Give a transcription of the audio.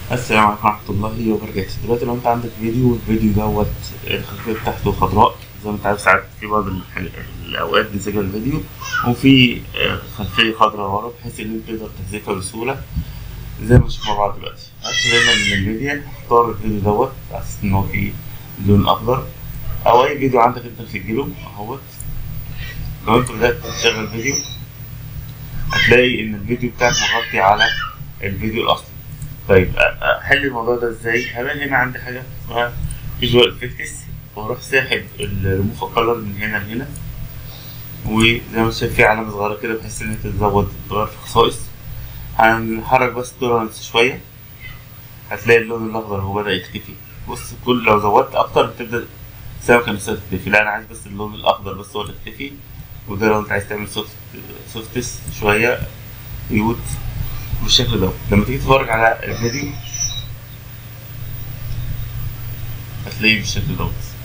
السلام عليكم ورحمة الله وبركاته دلوقتي لو انت عندك فيديو والفيديو دوت الخلفية بتاعته خضراء زي ما انت عارف ساعات في بعض الح- الأوقات بنسجل الفيديو وفي آه، خلفية خضراء ورا بحيث إن انت تقدر تحذفها بسهولة زي ما نشوف مع بعض دلوقتي هدخل هنا من الميديا اختار الفيديو دوت على أساس إن هو فيه لون أخضر أو أي فيديو عندك انت مسجله أهوت لو انت بدأت تشغل فيديو هتلاقي إن الفيديو بتاعك مغطي على الفيديو الأصلي طيب أ- احل الموضوع ده ازاي؟ هلاقي هنا عندي حاجه اسمها فيجوال افكتس واروح ساحب الريموف كولر من هنا لهنا وزي ما انت شايف في علامه صغيره كده بحيث ان انت تزود تغير في خصائص هنحرك بس تولرنس شويه هتلاقي اللون الاخضر هو بدا يختفي بص كل لو زودت اكتر بتبدا السمكه نفسها تختفي لا انا عايز بس اللون الاخضر بس هو اللي يختفي وده لو انت عايز تعمل سوفت سوفتس شويه ميوت بالشكل ده لما تيجي تتفرج على الفيديو هتلاقيه بالشكل دوت